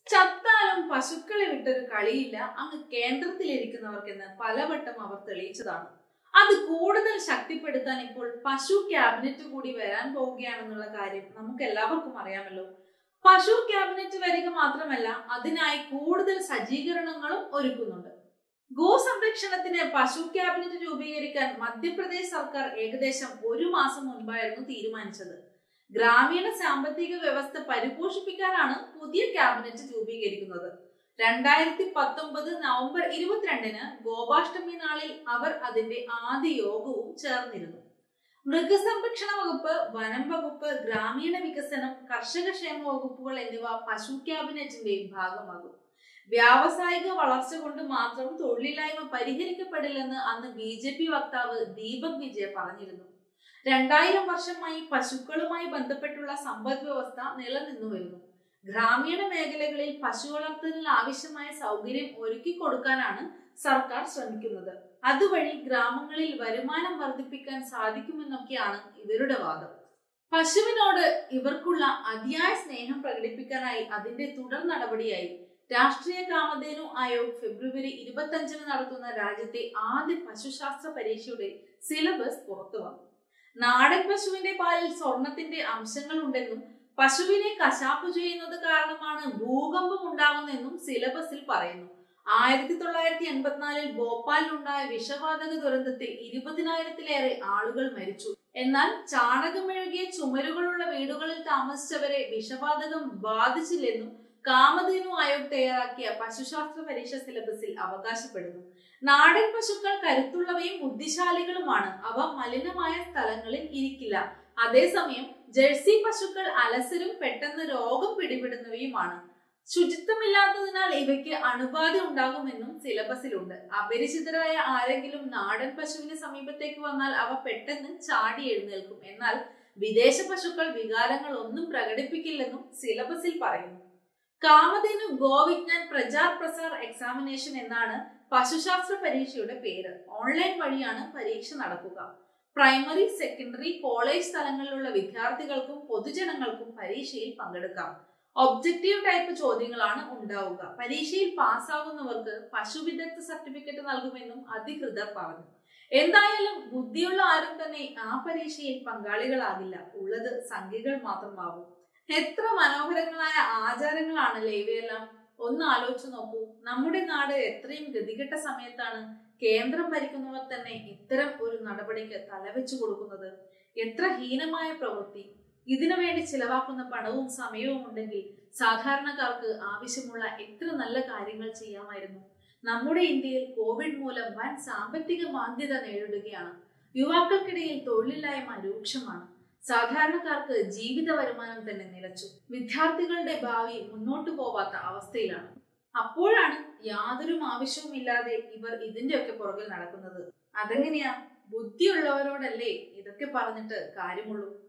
ചത്താലും പശുക്കളെ വിട്ടൊരു കളിയില്ല അങ്ങ് കേന്ദ്രത്തിലിരിക്കുന്നവർക്കെന്ന് പലവട്ടം അവർ തെളിയിച്ചതാണ് അത് കൂടുതൽ ശക്തിപ്പെടുത്താൻ ഇപ്പോൾ പശു ക്യാബിനറ്റ് കൂടി വരാൻ പോവുകയാണെന്നുള്ള കാര്യം നമുക്ക് എല്ലാവർക്കും അറിയാമല്ലോ പശു ക്യാബിനറ്റ് വരിക മാത്രമല്ല അതിനായി കൂടുതൽ സജ്ജീകരണങ്ങളും ഒരുക്കുന്നുണ്ട് ഗോസംരക്ഷണത്തിന് പശു ക്യാബിനറ്റ് രൂപീകരിക്കാൻ മധ്യപ്രദേശ് സർക്കാർ ഏകദേശം ഒരു മാസം മുൻപായിരുന്നു തീരുമാനിച്ചത് ഗ്രാമീണ സാമ്പത്തിക വ്യവസ്ഥ പരിപോഷിപ്പിക്കാനാണ് പുതിയ ക്യാബിനറ്റ് രൂപീകരിക്കുന്നത് രണ്ടായിരത്തി പത്തൊമ്പത് നവംബർ ഇരുപത്തിരണ്ടിന് ഗോപാഷ്ടമി നാളിൽ അവർ അതിന്റെ ആദ്യ യോഗവും ചേർന്നിരുന്നു മൃഗസംരക്ഷണ വകുപ്പ് വനം വകുപ്പ് ഗ്രാമീണ വികസനം കർഷക ക്ഷേമ വകുപ്പുകൾ എന്നിവ പശു ക്യാബിനറ്റിന്റെ ഭാഗമാകും വ്യാവസായിക വളർച്ച കൊണ്ട് മാത്രം തൊഴിലില്ലായ്മ പരിഹരിക്കപ്പെടില്ലെന്ന് അന്ന് ബി ജെ പി വക്താവ് ദീപക് വിജയ് പറഞ്ഞിരുന്നു രണ്ടായിരം വർഷമായി പശുക്കളുമായി ബന്ധപ്പെട്ടുള്ള സമ്പദ് വ്യവസ്ഥ നിലനിന്നു വരുന്നു ഗ്രാമീണ മേഖലകളിൽ പശു വളർത്തലിന് ആവശ്യമായ സൗകര്യം ഒരുക്കി കൊടുക്കാനാണ് സർക്കാർ ശ്രമിക്കുന്നത് അതുവഴി ഗ്രാമങ്ങളിൽ വരുമാനം വർദ്ധിപ്പിക്കാൻ സാധിക്കുമെന്നൊക്കെയാണ് ഇവരുടെ വാദം പശുവിനോട് ഇവർക്കുള്ള അതിയായ സ്നേഹം പ്രകടിപ്പിക്കാനായി അതിന്റെ തുടർ നടപടിയായി രാഷ്ട്രീയ കാമധേനു ആയോഗ് ഫെബ്രുവരി ഇരുപത്തി അഞ്ചിന് നടത്തുന്ന രാജ്യത്തെ ആദ്യ പശുശാസ്ത്ര പരീക്ഷയുടെ സിലബസ് പുറത്തു വന്നു നാടൻ പശുവിന്റെ പാലിൽ സ്വർണത്തിന്റെ അംശങ്ങൾ ഉണ്ടെന്നും പശുവിനെ കശാപ്പ് ചെയ്യുന്നത് കാരണമാണ് ഭൂകമ്പം ഉണ്ടാകുന്നെന്നും സിലബസിൽ പറയുന്നു ആയിരത്തി തൊള്ളായിരത്തി എൺപത്തിനാലിൽ ഭോപ്പാലിലുണ്ടായ വിഷവാതക ദുരന്തത്തിൽ ഇരുപതിനായിരത്തിലേറെ ആളുകൾ മരിച്ചു എന്നാൽ ചാണകമെഴുകിയ ചുമരുകളുള്ള വീടുകളിൽ താമസിച്ചവരെ വിഷവാതകം ബാധിച്ചില്ലെന്നും കാമധേനു ആയോഗ് തയ്യാറാക്കിയ പശുശാസ്ത്ര പരീക്ഷ സിലബസിൽ അവകാശപ്പെടുന്നു നാടൻ പശുക്കൾ കരുത്തുള്ളവയും ബുദ്ധിശാലികളുമാണ് അവ മലിനമായ സ്ഥലങ്ങളിൽ ഇരിക്കില്ല അതേസമയം ജേഴ്സി പശുക്കൾ അലസരും പെട്ടെന്ന് രോഗം പിടിപെടുന്നവയുമാണ് ശുചിത്വമില്ലാത്തതിനാൽ ഇവയ്ക്ക് അണുബാധ ഉണ്ടാകുമെന്നും സിലബസിലുണ്ട് അപരിചിതരായ ആരെങ്കിലും നാടൻ പശുവിന് സമീപത്തേക്ക് വന്നാൽ അവ പെട്ടെന്ന് ചാടി എഴുന്നേൽക്കും എന്നാൽ വിദേശ പശുക്കൾ വികാരങ്ങൾ ഒന്നും പ്രകടിപ്പിക്കില്ലെന്നും സിലബസിൽ പറയുന്നു കാമധേനു ഗോവിജ്ഞാൻ പ്രചാർ പ്രസാർ എക്സാമിനേഷൻ എന്നാണ് പശുശാസ്ത്ര പരീക്ഷയുടെ പേര് ഓൺലൈൻ വഴിയാണ് പരീക്ഷ നടക്കുക പ്രൈമറി സെക്കൻഡറി കോളേജ് തലങ്ങളിലുള്ള വിദ്യാർത്ഥികൾക്കും പൊതുജനങ്ങൾക്കും പരീക്ഷയിൽ പങ്കെടുക്കാം ഒബ്ജക്റ്റീവ് ടൈപ്പ് ചോദ്യങ്ങളാണ് ഉണ്ടാവുക പരീക്ഷയിൽ പാസ്സാകുന്നവർക്ക് പശു വിദഗ്ധ സർട്ടിഫിക്കറ്റ് നൽകുമെന്നും അധികൃതർ പറഞ്ഞു എന്തായാലും ബുദ്ധിയുള്ള ആരും തന്നെ ആ പരീക്ഷയിൽ പങ്കാളികളാകില്ല ഉള്ളത് സംഖ്യകൾ മാത്രമാവും എത്ര മനോഹരങ്ങളായ ആചാരങ്ങളാണല്ലേ ഇവയെല്ലാം ഒന്ന് ആലോചിച്ചു നോക്കൂ നമ്മുടെ നാട് എത്രയും ഗതികെട്ട സമയത്താണ് കേന്ദ്രം ഭരിക്കുന്നവർ തന്നെ ഇത്തരം ഒരു നടപടിക്ക് തലവെച്ചു കൊടുക്കുന്നത് എത്ര ഹീനമായ പ്രവൃത്തി ഇതിനു വേണ്ടി ചിലവാക്കുന്ന പണവും സമയവും ഉണ്ടെങ്കിൽ സാധാരണക്കാർക്ക് ആവശ്യമുള്ള എത്ര നല്ല കാര്യങ്ങൾ ചെയ്യാമായിരുന്നു നമ്മുടെ ഇന്ത്യയിൽ കോവിഡ് മൂലം വൻ സാമ്പത്തിക മാന്ദ്യത നേരിടുകയാണ് യുവാക്കൾക്കിടയിൽ തൊഴിലില്ലായ്മ രൂക്ഷമാണ് സാധാരണക്കാർക്ക് ജീവിത വരുമാനം തന്നെ നിലച്ചു വിദ്യാർത്ഥികളുടെ ഭാവി മുന്നോട്ടു പോവാത്ത അവസ്ഥയിലാണ് അപ്പോഴാണ് യാതൊരു ആവശ്യവുമില്ലാതെ ഇവർ ഇതിന്റെയൊക്കെ പുറകിൽ നടക്കുന്നത് അതെങ്ങനെയാ ബുദ്ധിയുള്ളവരോടല്ലേ ഇതൊക്കെ പറഞ്ഞിട്ട് കാര്യമുള്ളൂ